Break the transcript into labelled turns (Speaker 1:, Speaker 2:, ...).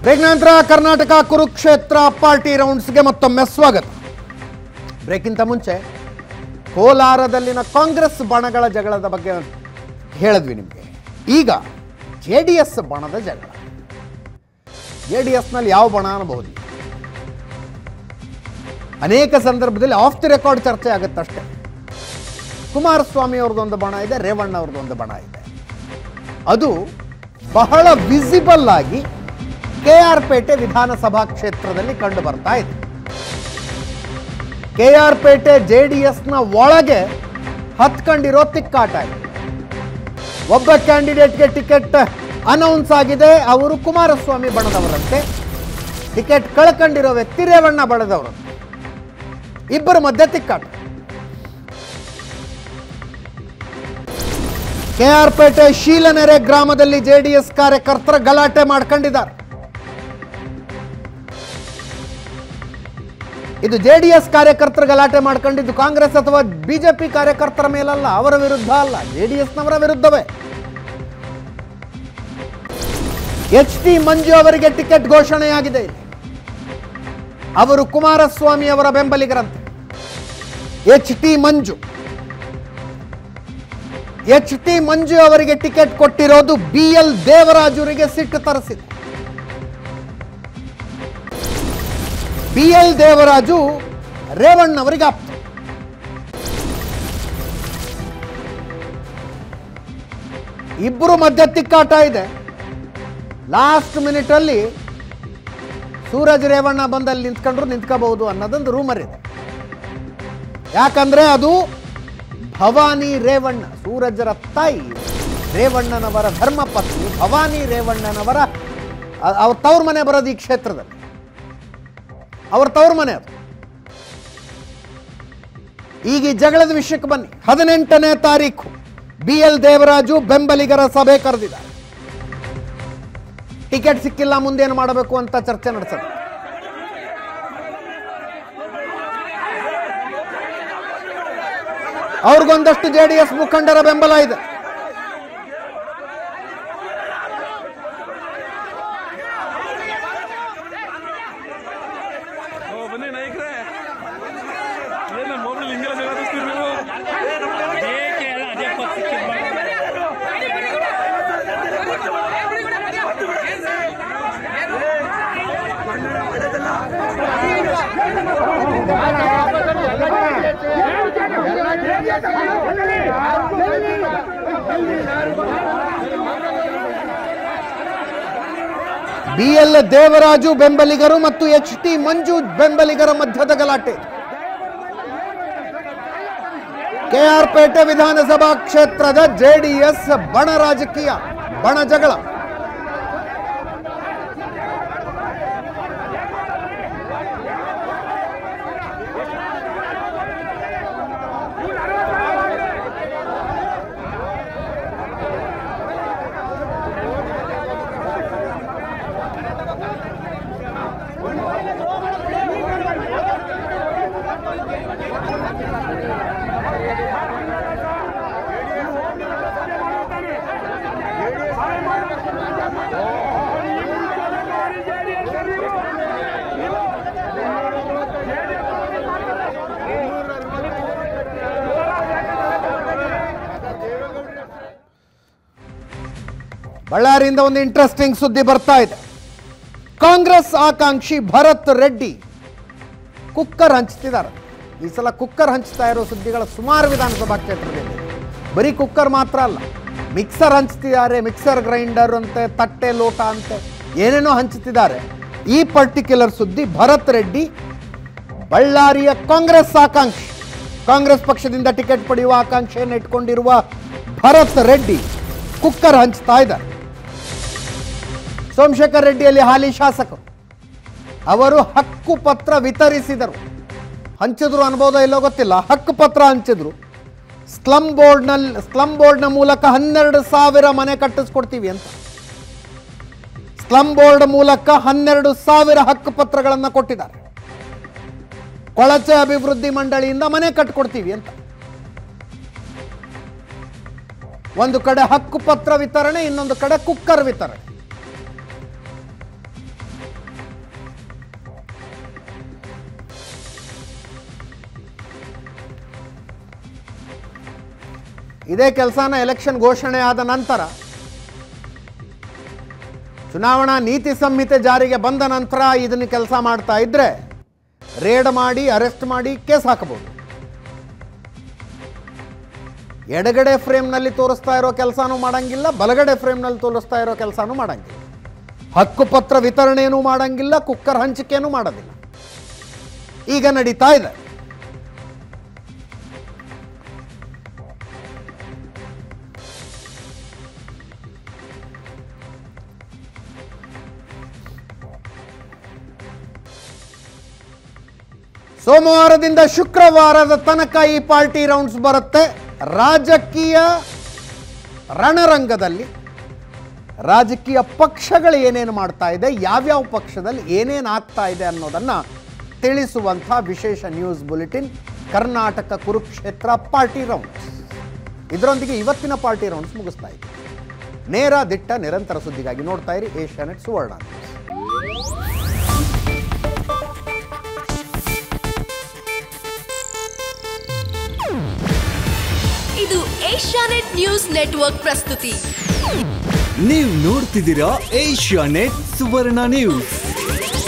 Speaker 1: break ನಂತರ Karnataka Kurukshetra party ರೌಂಡ್ಸ್ಗೆ ಮತ್ತೊಮ್ಮೆ ಸ್ವಾಗತ ಬ್ರೇಕ್ಗಿಂತ ಮುಂಚೆ ಕೋಲಾರದಲ್ಲಿನ ಕಾಂಗ್ರೆಸ್ ಬಣಗಳ ಜಗಳದ ಬಗ್ಗೆ ಹೇಳಿದ್ವಿ ನಿಮಗೆ ಈಗ ಜೆ ಡಿ ಎಸ್ ಬಣದ ಜಗಳ ಜೆ ಡಿ ಎಸ್ನಲ್ಲಿ ಯಾವ ಬಣ ಅನ್ನಬಹುದು ಅನೇಕ ಸಂದರ್ಭದಲ್ಲಿ ಆಫ್ ದಿ ರೆಕಾರ್ಡ್ ಚರ್ಚೆ ಆಗುತ್ತಷ್ಟೇ ಕುಮಾರಸ್ವಾಮಿ ಅವ್ರದ್ದೊಂದು ಬಣ ಇದೆ ರೇವಣ್ಣ ಅವ್ರದ್ದೊಂದು ಬಣ ಇದೆ ಅದು ಬಹಳ ವಿಸಿಬಲ್ ಆಗಿ ಕೆ ಆರ್ ಪೇಟೆ ವಿಧಾನಸಭಾ ಕ್ಷೇತ್ರದಲ್ಲಿ ಕಂಡು ಬರ್ತಾ ಇದೆ K R Pete J D ಎಸ್ನ ಒಳಗೆ ಹತ್ಕೊಂಡಿರೋ ತಿಕ್ಕಾಟ ಇದೆ ಒಬ್ಬ ಕ್ಯಾಂಡಿಡೇಟ್ಗೆ ಟಿಕೆಟ್ ಅನೌನ್ಸ್ ಆಗಿದೆ ಅವರು ಕುಮಾರಸ್ವಾಮಿ ಬಣದವರಂತೆ ಟಿಕೆಟ್ ಕಳ್ಕೊಂಡಿರೋ ವ್ಯಕ್ತಿ ರೇವಣ್ಣ ಬಣದವರು ಇಬ್ಬರ ಮಧ್ಯೆ ತಿಕ್ಕಾಟ ಕೆ ಆರ್ ಪೇಟೆ ಶೀಲನೆರೆ ಗ್ರಾಮದಲ್ಲಿ ಜೆಡಿಎಸ್ ಕಾರ್ಯಕರ್ತರ ಗಲಾಟೆ ಮಾಡ್ಕೊಂಡಿದ್ದಾರೆ ಇದು ಜೆಡಿಎಸ್ ಕಾರ್ಯಕರ್ತರ ಗಲಾಟೆ ಮಾಡ್ಕೊಂಡಿದ್ದು ಕಾಂಗ್ರೆಸ್ ಅಥವಾ ಬಿಜೆಪಿ ಕಾರ್ಯಕರ್ತರ ಮೇಲಲ್ಲ ಅವರ ವಿರುದ್ಧ ಅಲ್ಲ ಜೆಡಿಎಸ್ನವರ ವಿರುದ್ಧವೇ ಎಚ್ ಟಿ ಮಂಜು ಅವರಿಗೆ ಟಿಕೆಟ್ ಘೋಷಣೆಯಾಗಿದೆ ಇಲ್ಲಿ ಅವರು ಕುಮಾರಸ್ವಾಮಿ ಅವರ ಬೆಂಬಲಿಗರಂತೆ H T Manju H T Manju ಅವರಿಗೆ ಟಿಕೆಟ್ ಕೊಟ್ಟಿರೋದು ಬಿ ಎಲ್ ದೇವರಾಜುರಿಗೆ ಸಿಟ್ಟು ತರಿಸಿದೆ ಬಿ ಎಲ್ ದೇವರಾಜು ರೇವಣ್ಣವರಿಗೆ ಆಪ್ತ ಇಬ್ಬರು ಮಧ್ಯ ತಿಕ್ಕಾಟ ಇದೆ ಲಾಸ್ಟ್ ಮಿನಿಟ್ ಅಲ್ಲಿ ಸೂರಜ್ ರೇವಣ್ಣ ಬಂದಲ್ಲಿ ನಿಂತ್ಕೊಂಡ್ರು ನಿಂತ್ಕೋಬಹುದು ಅನ್ನೋದೊಂದು ರೂಮರ್ ಇದೆ ಯಾಕಂದ್ರೆ ಅದು ಭವಾನಿ ರೇವಣ್ಣ ಸೂರಜರ ತಾಯಿ ರೇವಣ್ಣನವರ ಧರ್ಮಪತ್ನಿ ಭವಾನಿ ರೇವಣ್ಣನವರ ಅ- ಅವ್ರ ತವ್ರ ಮನೆ ಬರೋದು ಈ ಕ್ಷೇತ್ರದಲ್ಲಿ ಅವ್ರ ತವ್ರ ಮನೆ ಅದು ಈಗ ಈ ಜಗಳದ ವಿಷಯಕ್ಕೆ ಬನ್ನಿ ಹದಿನೆಂಟನೇ ತಾರೀಕು ಬಿ ಎಲ್ ದೇವರಾಜು ಬೆಂಬಲಿಗರ ಸಭೆ ಕರೆದಿದ್ದಾರೆ ಟಿಕೆಟ್ ಸಿಕ್ಕಿಲ್ಲ ಮುಂದೇನು ಮಾಡಬೇಕು ಅಂತ ಚರ್ಚೆ ನಡೆಸೋದು ಅವ್ರಿಗೊಂದಷ್ಟು ಜೆ ಡಿ ಎಸ್ ಮುಖಂಡರ ಬೆಂಬಲ ಇದೆ
Speaker 2: ಓ ಬನ್ನಿ ನಾಯಕರೇ ಏನು ನಮ್ಮ ಮೊಬೈಲ್ ಹಿಂಗೆಲ್ಲ ಜಗಾಡಿಸ್ತೀರಿ ನೀವು
Speaker 1: ಬಿ ಎಲ್ ದೇವರಾಜು ಬೆಂಬಲಿಗರು ಮತ್ತು ಎಚ್ ಟಿ ಮಂಜು ಬೆಂಬಲಿಗರ ಮಧ್ಯದ ಗಲಾಟೆ ಕೆಆರ್ ಪೇಟೆ ವಿಧಾನಸಭಾ ಕ್ಷೇತ್ರದ ಜೆಡಿಎಸ್ ಬಣ ರಾಜಕೀಯ ಬಣ ಜಗಳ ಬಳ್ಳಾರಿಯಿಂದ ಒಂದು ಇಂಟ್ರೆಸ್ಟಿಂಗ್ ಸುದ್ದಿ ಬರ್ತಾ ಇದೆ ಕಾಂಗ್ರೆಸ್ ಆಕಾಂಕ್ಷಿ ಭರತ್ ರೆಡ್ಡಿ ಕುಕ್ಕರ್ ಹಂಚ್ತಿದ್ದಾರೆ ಈ ಸಲ ಕುಕ್ಕರ್ ಹಂಚ್ತಾ ಇರೋ ಸುದ್ದಿಗಳ ಸುಮಾರು ವಿಧಾನಸಭಾ ಕ್ಷೇತ್ರದಲ್ಲಿ ಬರೀ ಕುಕ್ಕರ್ ಮಾತ್ರ ಅಲ್ಲ ಮಿಕ್ಸರ್ ಹಂಚ್ತಿದ್ದಾರೆ ಮಿಕ್ಸರ್ ಗ್ರೈಂಡರ್ ಅಂತೆ ತಟ್ಟೆ ಲೋಟ ಅಂತೆ ಏನೇನೋ ಹಂಚ್ತಿದ್ದಾರೆ ಈ ಪರ್ಟಿಕ್ಯುಲರ್ ಸುದ್ದಿ ಭರತ್ ರೆಡ್ಡಿ ಬಳ್ಳಾರಿಯ ಕಾಂಗ್ರೆಸ್ ಆಕಾಂಕ್ಷಿ ಕಾಂಗ್ರೆಸ್ ಪಕ್ಷದಿಂದ ಟಿಕೆಟ್ ಪಡೆಯುವ ಆಕಾಂಕ್ಷೆಯನ್ನು ಇಟ್ಕೊಂಡಿರುವ ಭರತ್ ರೆಡ್ಡಿ ಕುಕ್ಕರ್ ಹಂಚ್ತಾ ಇದ್ದಾರೆ ಸೋಮಶೇಖರ್ ರೆಡ್ಡಿಯಲ್ಲಿ ಹಾಲಿ ಶಾಸಕರು ಅವರು ಹಕ್ಕು ಪತ್ರ ವಿತರಿಸಿದರು ಹಂಚಿದ್ರು ಅನ್ಬೋದ ಇಲ್ಲೋ ಗೊತ್ತಿಲ್ಲ ಹಕ್ಕು ಪತ್ರ ಹಂಚಿದ್ರು ಸ್ಲಮ್ ಬೋರ್ಡ್ನಲ್ಲಿ ಸ್ಲಮ್ ಬೋರ್ಡ್ನ ಮೂಲಕ ಹನ್ನೆರಡು ಸಾವಿರ ಮನೆ ಕಟ್ಟಿಸ್ಕೊಡ್ತೀವಿ ಅಂತ ಸ್ಲಮ್ ಬೋರ್ಡ್ ಮೂಲಕ ಹನ್ನೆರಡು ಸಾವಿರ ಹಕ್ಕು ಪತ್ರಗಳನ್ನು ಕೊಟ್ಟಿದ್ದಾರೆ ಕೊಳಚೆ ಅಭಿವೃದ್ಧಿ ಮಂಡಳಿಯಿಂದ ಮನೆ ಕಟ್ಕೊಡ್ತೀವಿ ಅಂತ ಒಂದು ಕಡೆ ಹಕ್ಕು ಪತ್ರ ವಿತರಣೆ ಇನ್ನೊಂದು ಕಡೆ ಕುಕ್ಕರ್ ವಿತರಣೆ ಇದೇ ಕೆಲಸನ ಎಲೆಕ್ಷನ್ ಘೋಷಣೆ ಆದ ನಂತರ ಚುನಾವಣಾ ನೀತಿ ಸಂಹಿತೆ ಜಾರಿಗೆ ಬಂದ ನಂತರ ಇದನ್ನು ಕೆಲಸ ಮಾಡ್ತಾ ಇದ್ರೆ ರೇಡ್ ಮಾಡಿ ಅರೆಸ್ಟ್ ಮಾಡಿ ಕೇಸ್ ಹಾಕಬಹುದು ಎಡಗಡೆ ಫ್ರೇಮ್ನಲ್ಲಿ ತೋರಿಸ್ತಾ ಇರೋ ಕೆಲಸನೂ ಮಾಡಂಗಿಲ್ಲ ಬಲಗಡೆ ಫ್ರೇಮ್ನಲ್ಲಿ ತೋರಿಸ್ತಾ ಇರೋ ಕೆಲಸನೂ ಮಾಡಂಗಿಲ್ಲ ಹಕ್ಕುಪತ್ರ ವಿತರಣೆಯೂ ಮಾಡಂಗಿಲ್ಲ ಕುಕ್ಕರ್ ಹಂಚಿಕೆನೂ ಮಾಡೋದಿಲ್ಲ ಈಗ ನಡೀತಾ ಇದೆ ಸೋಮವಾರದಿಂದ ಶುಕ್ರವಾರದ ತನಕ ಈ ಪಾರ್ಟಿ ರೌಂಡ್ಸ್ ಬರುತ್ತೆ ರಾಜಕೀಯ ರಣರಂಗದಲ್ಲಿ ರಾಜಕೀಯ ಪಕ್ಷಗಳು ಏನೇನು ಮಾಡ್ತಾ ಇದೆ ಯಾವ್ಯಾವ ಪಕ್ಷದಲ್ಲಿ ಏನೇನು ಆಗ್ತಾ ಇದೆ ಅನ್ನೋದನ್ನ ತಿಳಿಸುವಂಥ ವಿಶೇಷ news bulletin Karnataka Kurukshetra party rounds ಇದರೊಂದಿಗೆ ಇವತ್ತಿನ ಪಾರ್ಟಿ ರೌಂಡ್ಸ್ ಮುಗಿಸ್ತಾ ಇದ್ದೀವಿ ನೇರ ದಿಟ್ಟ ನಿರಂತರ ಸುದ್ದಿಗಾಗಿ ನೋಡ್ತಾ ಇರಿ ಏಷ್ಯಾನೆಟ್ ಸುವರ್ಣ ನ್ಯೂಸ್
Speaker 3: ಇದು ಏಷ್ಯಾನೆಟ್ ನ್ಯೂಸ್ ನೆಟ್ವರ್ಕ್ ಪ್ರಸ್ತುತಿ
Speaker 4: ನೀವು ನೋಡ್ತಿದ್ದೀರಾ ಏಷ್ಯಾ ನೆಟ್ ಸುವರ್ಣ ನ್ಯೂಸ್